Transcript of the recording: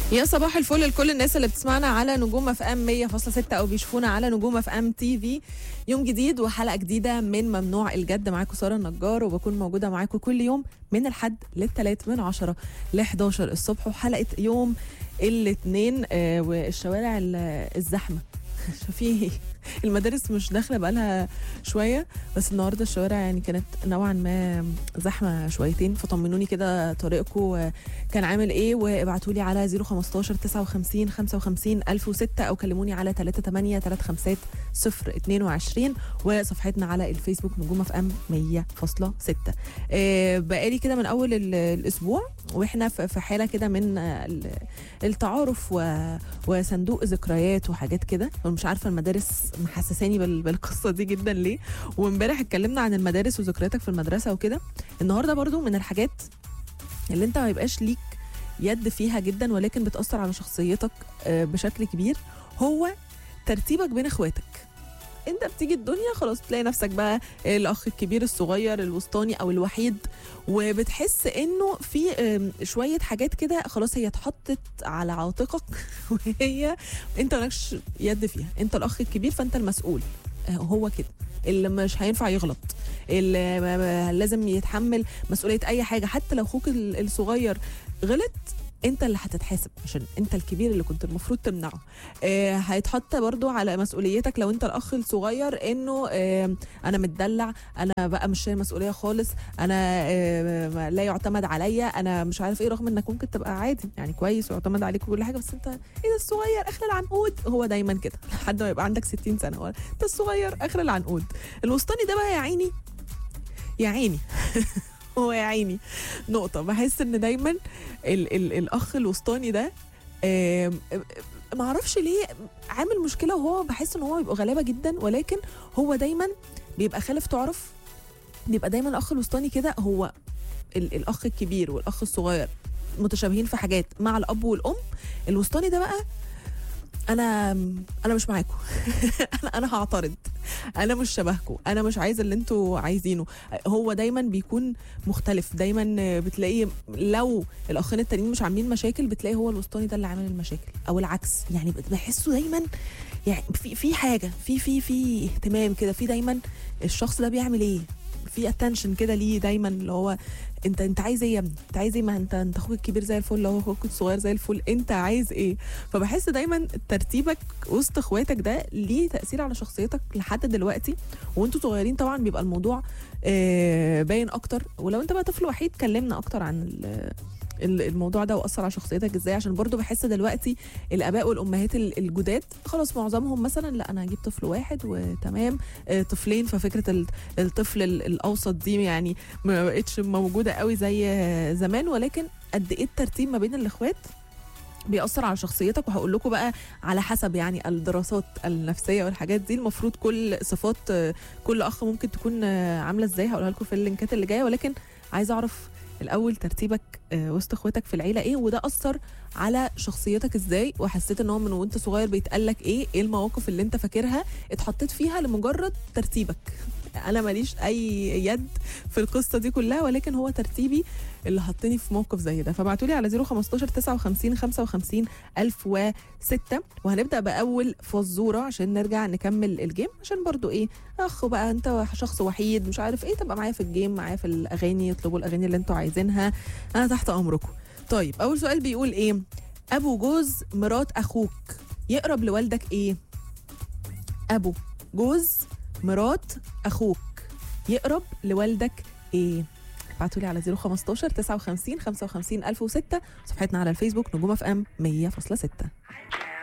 يا صباح الفل لكل الناس اللي بتسمعنا على نجوم اف ام 100.6 او بيشوفونا على نجوم اف ام تي في يوم جديد وحلقه جديده من ممنوع الجد معاكم ساره النجار وبكون موجوده معاكم كل يوم من الحد للثلاث من 10 ل 11 الصبح وحلقه يوم الاثنين آه والشوارع ال- الزحمه في المدارس مش داخله بقالها شويه بس النهارده الشوارع يعني كانت نوعا ما زحمه شويتين فطمنوني كده طريقكم كان عامل ايه وابعتوا لي على 015 59 55 1006 او كلموني على 38 35 022 وصفحتنا على الفيسبوك نجوم اف ام 100.6 آه بقالي كده من اول ال- الاسبوع واحنا في في حاله كده من آه، ال- التعارف و- وصندوق ذكريات وحاجات كده مش عارفه المدارس محسساني بال- بالقصه دي جدا ليه وامبارح اتكلمنا عن المدارس وذكرياتك في المدرسه وكده النهارده برضو من الحاجات اللي انت ما يبقاش ليك يد فيها جدا ولكن بتأثر على شخصيتك آه، بشكل كبير هو ترتيبك بين اخواتك انت بتيجي الدنيا خلاص تلاقي نفسك بقى الاخ الكبير الصغير الوسطاني او الوحيد وبتحس انه في آم، شويه حاجات كده خلاص هي اتحطت على عاتقك وهي انت مالكش يد فيها انت الاخ الكبير فانت المسؤول آه، هو كده اللي مش هينفع يغلط اللي ما- ما- لازم يتحمل مسؤوليه اي حاجه حتى لو اخوك ال- الصغير غلط انت اللي هتتحاسب عشان انت الكبير اللي كنت المفروض تمنعه آه هيتحط برضو على مسؤوليتك لو انت الاخ الصغير انه آه انا متدلع انا بقى مش شايل مسؤوليه خالص انا آه ما- لا يعتمد عليا انا مش عارف ايه رغم انك ممكن تبقى عادي يعني كويس ويعتمد عليك وكل حاجه بس انت ايه ده الصغير اخر العنقود هو دايما كده لحد ما يبقى عندك 60 سنه هو انت الصغير اخر العنقود الوسطاني ده بقى يا عيني يا عيني هو يا عيني نقطة بحس ان دايما ال ال الاخ الوسطاني ده آم، آم، معرفش ليه عامل مشكلة وهو بحس ان هو بيبقى غلابة جدا ولكن هو دايما بيبقى خالف تعرف بيبقى دايما الاخ الوسطاني كده هو ال الاخ الكبير والاخ الصغير متشابهين في حاجات مع الاب والام الوسطاني ده بقى انا انا مش معاكم انا انا هعترض انا مش شبهكم انا مش عايزه اللي انتوا عايزينه هو دايما بيكون مختلف دايما بتلاقيه لو الاخين التانيين مش عاملين مشاكل بتلاقي هو الوسطاني ده اللي عامل المشاكل او العكس يعني بحسه دايما يعني في في حاجه في في في اهتمام كده في دايما الشخص ده بيعمل ايه في اتنشن كده ليه دايما اللي هو انت انت عايز ايه يا ابني انت عايز ايه ما انت انت اخوك الكبير زي الفل لو اخوك الصغير زي الفل انت عايز ايه فبحس دايما ترتيبك وسط اخواتك ده ليه تاثير على شخصيتك لحد دلوقتي وانتوا صغيرين طبعا بيبقى الموضوع آه، باين اكتر ولو انت بقى طفل وحيد كلمنا اكتر عن ال- ال- الموضوع ده واثر على شخصيتك ازاي عشان برضو بحس دلوقتي الاباء والامهات ال- الجداد خلاص معظمهم مثلا لا انا هجيب طفل واحد وتمام آه، طفلين ففكره ال- الطفل ال- الاوسط دي يعني ما بقتش موجوده قوي زي آه، زمان ولكن قد ايه الترتيب ما بين الاخوات بيأثر على شخصيتك وهقول لكم بقى على حسب يعني الدراسات النفسيه والحاجات دي المفروض كل صفات آه، كل اخ ممكن تكون آه، عامله ازاي هقولها لكم في اللينكات اللي جايه ولكن عايزه اعرف الاول ترتيبك آه، وسط اخواتك في العيله ايه وده اثر على شخصيتك ازاي وحسيت ان هو من وانت صغير بيتقال لك ايه ايه المواقف اللي انت فاكرها اتحطيت فيها لمجرد ترتيبك انا ماليش اي يد في القصه دي كلها ولكن هو ترتيبي اللي حطني في موقف زي ده فابعتوا لي على 015 59 55 1006 وهنبدا باول فزوره عشان نرجع نكمل الجيم عشان برضو ايه اخ بقى انت شخص وحيد مش عارف ايه تبقى معايا في الجيم معايا في الاغاني اطلبوا الاغاني اللي انتوا عايزينها انا تحت امركم طيب اول سؤال بيقول ايه ابو جوز مرات اخوك يقرب لوالدك ايه ابو جوز مرات اخوك يقرب لوالدك ايه ابعتوا لي على 015 59 55 1006 صفحتنا على الفيسبوك نجوم اف ام 100.6